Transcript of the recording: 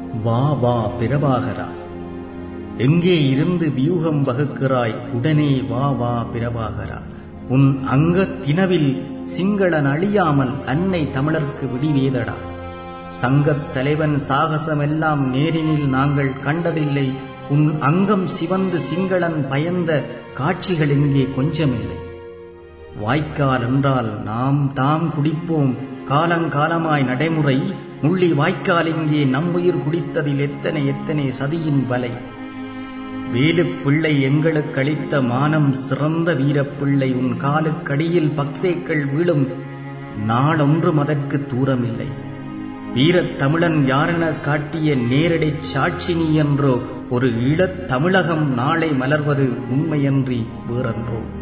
வா வா பிரபாகரா எங்கே இருந்து வியூகம் வகுக்கிறாய் உடனே வா வா பிரபாகரா உன் அங்க தினவில் சிங்களன் அழியாமல் அன்னை தமிழர்க்கு விடிவேதடா சங்கத் தலைவன் சாகசமெல்லாம் நேரினில் நாங்கள் கண்டதில்லை உன் அங்கம் சிவந்து சிங்களன் பயந்த காட்சிகள் எங்கே கொஞ்சமில்லை வாய்க்கால் என்றால் நாம் தாம் குடிப்போம் காலங்காலமாய் நடைமுறை முள்ளி வாய்க்கால் இங்கே நம்முயிர் குடித்ததில் எத்தனை எத்தனை சதியின் வலை வேலுப்பிள்ளை எங்களுக்கு அளித்த மானம் சிறந்த வீரப்பிள்ளை உன் காலுக்கடியில் பக்சேக்கள் வீழும் நாளொன்றும் அதற்கு தூரமில்லை வீரத் தமிழன் யாரென காட்டிய நேரடி சாட்சினி என்றோ ஒரு ஈழத் தமிழகம் நாளை மலர்வது உண்மையன்றி வேறன்றோ